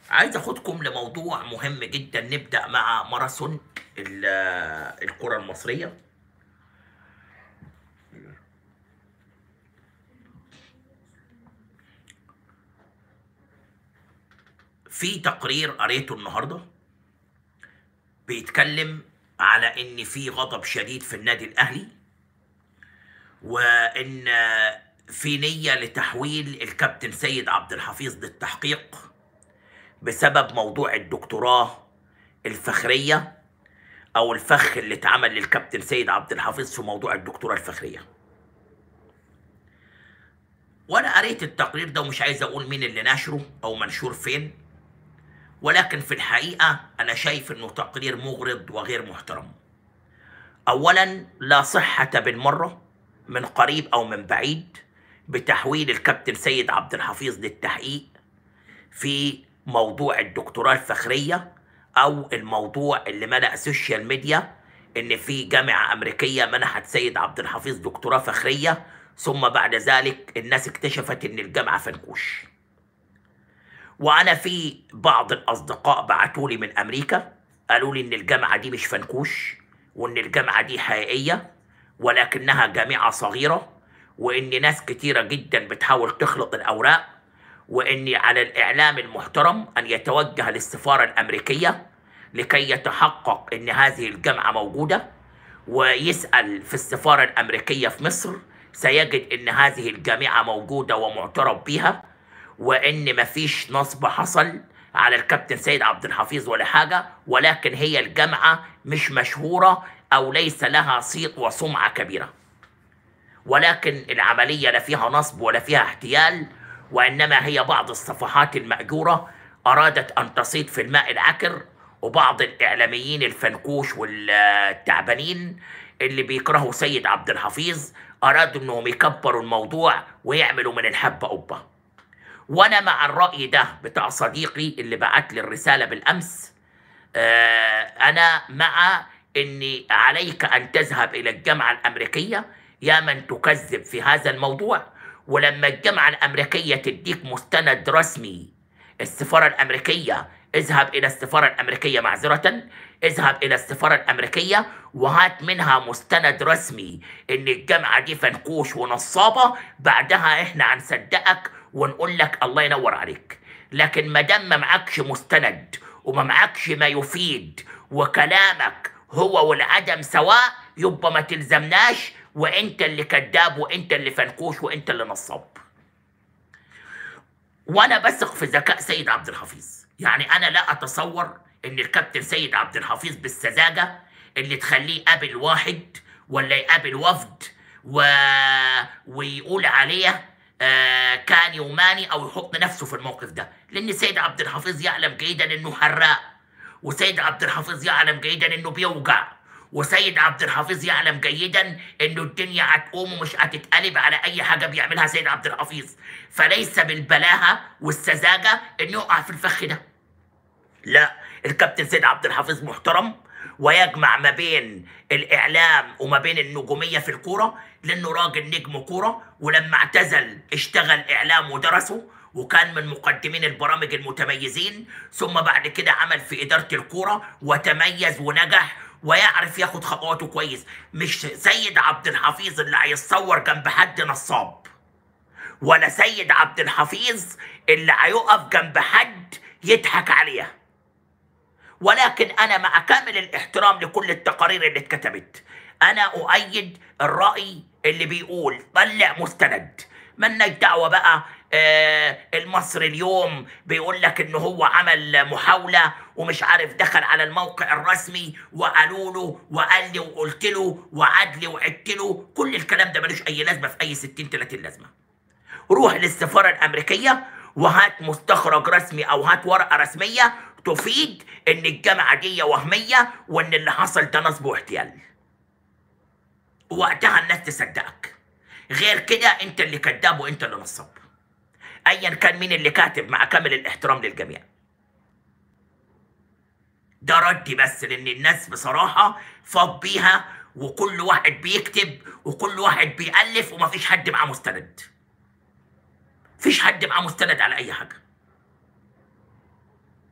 عايز اخدكم لموضوع مهم جدا نبدا مع ماراثون ال- الكره المصريه في تقرير قريته النهارده بيتكلم على ان في غضب شديد في النادي الاهلي وان في نيه لتحويل الكابتن سيد عبد الحفيظ للتحقيق بسبب موضوع الدكتوراه الفخريه او الفخ اللي اتعمل للكابتن سيد عبد الحفيظ في موضوع الدكتوراه الفخريه وانا قريت التقرير ده ومش عايز اقول مين اللي نشره او منشور فين ولكن في الحقيقه انا شايف انه تقرير مغرض وغير محترم اولا لا صحه بالمره من قريب او من بعيد بتحويل الكابتن سيد عبد الحفيظ للتحقيق في موضوع الدكتوراه الفخريه او الموضوع اللي ملأ السوشيال ميديا ان في جامعه امريكيه منحت سيد عبد الحفيظ دكتوراه فخريه ثم بعد ذلك الناس اكتشفت ان الجامعه فنكوش وانا في بعض الاصدقاء بعتوا لي من امريكا قالوا لي ان الجامعه دي مش فنكوش وان الجامعه دي حقيقيه ولكنها جامعه صغيره وان ناس كتيره جدا بتحاول تخلط الاوراق وان على الاعلام المحترم ان يتوجه للسفاره الامريكيه لكي يتحقق ان هذه الجامعه موجوده ويسال في السفاره الامريكيه في مصر سيجد ان هذه الجامعه موجوده ومعترف بها وان مفيش نصب حصل على الكابتن سيد عبد الحفيظ ولا حاجه ولكن هي الجامعه مش مشهوره او ليس لها صيت وسمعه كبيره ولكن العمليه لا فيها نصب ولا فيها احتيال وانما هي بعض الصفحات الماجوره ارادت ان تصيد في الماء العكر وبعض الاعلاميين الفنكوش والتعبانين اللي بيكرهوا سيد عبد الحفيظ ارادوا انهم يكبروا الموضوع ويعملوا من الحبه قبه وانا مع الراي ده بتاع صديقي اللي بعت لي الرساله بالامس آه، انا مع ان عليك ان تذهب الى الجامعه الامريكيه يا من تكذب في هذا الموضوع ولما الجامعه الامريكيه تديك مستند رسمي السفاره الامريكيه اذهب الى السفاره الامريكيه معذره اذهب الى السفاره الامريكيه وهات منها مستند رسمي ان الجامعه دي فنكوش ونصابه بعدها احنا هنصدقك ونقول لك الله ينور عليك لكن ما دام ما معكش مستند وما معكش ما يفيد وكلامك هو والعدم سواء يبقى ما تلزمناش وانت اللي كذاب وانت اللي فنكوش وانت اللي نصاب وانا بثق في ذكاء سيد عبد الحفيظ يعني انا لا اتصور ان الكابتن سيد عبد الحفيظ بالسذاجه اللي تخليه يقابل واحد ولا يقابل وفد و... ويقول عليه آه كان يوماني او يحط نفسه في الموقف ده لان سيد عبد الحفيظ يعلم جيدا انه حراق وسيد عبد الحفيظ يعلم جيدا انه بيوجع وسيد عبد الحفيظ يعلم جيدا انه الدنيا هتقوم ومش هتتقلب على اي حاجه بيعملها سيد عبد الحفيظ فليس بالبلاهه والسذاجه انه يقع في الفخ ده لا الكابتن سيد عبد الحفيظ محترم ويجمع ما بين الاعلام وما بين النجوميه في الكوره لانه راجل نجم كوره ولما اعتزل اشتغل اعلام ودرسه وكان من مقدمين البرامج المتميزين ثم بعد كده عمل في اداره الكوره وتميز ونجح ويعرف ياخد خطواته كويس مش سيد عبد الحفيظ اللي هيتصور جنب حد نصاب ولا سيد عبد الحفيظ اللي هيقف جنب حد يضحك عليه ولكن انا مع كامل الاحترام لكل التقارير اللي اتكتبت انا اؤيد الراي اللي بيقول طلع مستند مالناش دعوه بقى آه المصري اليوم بيقول لك ان هو عمل محاوله ومش عارف دخل على الموقع الرسمي وقالوا له وقال لي وقلت له وعد لي وعدت له كل الكلام ده ملوش اي لازمه في اي 60 30 لازمه روح للسفاره الامريكيه وهات مستخرج رسمي او هات ورقه رسميه تفيد ان الجامعه دي وهميه وان اللي حصل ده نصب واحتيال وقتها الناس تصدقك غير كده انت اللي كذاب وانت اللي نصاب ايا كان مين اللي كاتب مع كامل الاحترام للجميع ده ردي بس لان الناس بصراحه فاض بيها وكل واحد بيكتب وكل واحد بيألف ومفيش حد معاه مستند فيش حد معاه مستند على اي حاجه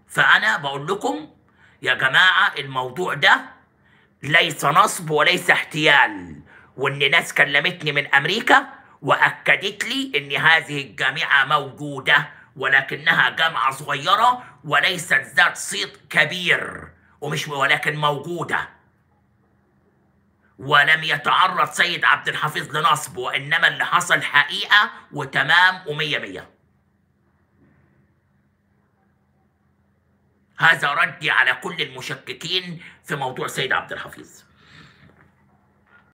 فأنا بقول لكم يا جماعة الموضوع ده ليس نصب وليس احتيال وإن ناس كلمتني من أمريكا وأكدت لي إن هذه الجامعة موجودة ولكنها جامعة صغيرة وليست ذات صيت كبير ومش ولكن موجودة ولم يتعرض سيد عبد الحفيظ لنصب وإنما اللي حصل حقيقة وتمام ومية مية هذا ردي على كل المشككين في موضوع سيد عبد الحفيظ